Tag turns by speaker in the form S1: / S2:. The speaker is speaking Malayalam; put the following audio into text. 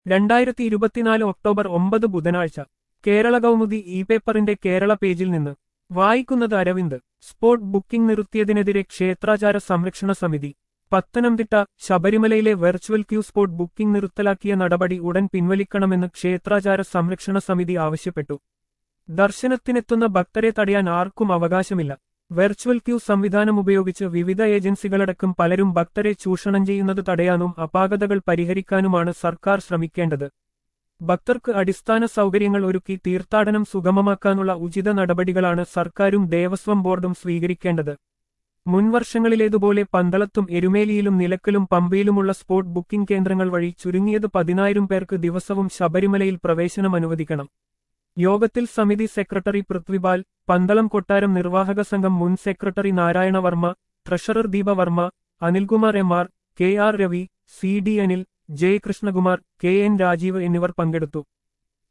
S1: രണ്ടായിരത്തി ഇരുപത്തിനാല് ഒക്ടോബർ ഒമ്പത് ബുധനാഴ്ച കേരള കൗമുദി ഇ പേപ്പറിന്റെ കേരള പേജിൽ നിന്ന് വായിക്കുന്നത് അരവിന്ദ് സ്പോട്ട് ബുക്കിംഗ് നിർത്തിയതിനെതിരെ ക്ഷേത്രാചാര സംരക്ഷണ സമിതി പത്തനംതിട്ട ശബരിമലയിലെ വെർച്വൽ ക്യൂ സ്പോട്ട് ബുക്കിംഗ് നിർത്തലാക്കിയ നടപടി ഉടൻ പിൻവലിക്കണമെന്ന് ക്ഷേത്രാചാര സംരക്ഷണ സമിതി ആവശ്യപ്പെട്ടു ദർശനത്തിനെത്തുന്ന ഭക്തരെ തടയാൻ ആർക്കും അവകാശമില്ല വെർച്വൽ ക്യൂ സംവിധാനം ഉപയോഗിച്ച് വിവിധ ഏജൻസികളടക്കം പലരും ഭക്തരെ ചൂഷണം ചെയ്യുന്നത് തടയാനും അപാകതകൾ പരിഹരിക്കാനുമാണ് സർക്കാർ ശ്രമിക്കേണ്ടത് ഭക്തർക്ക് അടിസ്ഥാന സൗകര്യങ്ങൾ ഒരുക്കി തീർത്ഥാടനം സുഗമമാക്കാനുള്ള ഉചിത നടപടികളാണ് സർക്കാരും ദേവസ്വം ബോർഡും സ്വീകരിക്കേണ്ടത് മുൻവർഷങ്ങളിലേതുപോലെ പന്തളത്തും എരുമേലിയിലും നിലക്കലും പമ്പയിലുമുള്ള സ്പോട്ട് ബുക്കിംഗ് കേന്ദ്രങ്ങൾ വഴി ചുരുങ്ങിയത് പതിനായിരം പേർക്ക് ദിവസവും ശബരിമലയിൽ പ്രവേശനം അനുവദിക്കണം യോഗത്തിൽ സമിതി സെക്രട്ടറി പൃഥ്വിപാൽ പന്തളം കൊട്ടാരം നിർവാഹക സംഘം മുൻ secretary Narayana Varma treasurer Deepavarma Anilkumar M R K R Ravi C D Anil J Krishnakumar K N Rajeev എന്നിവർ പങ്കെടുത്തു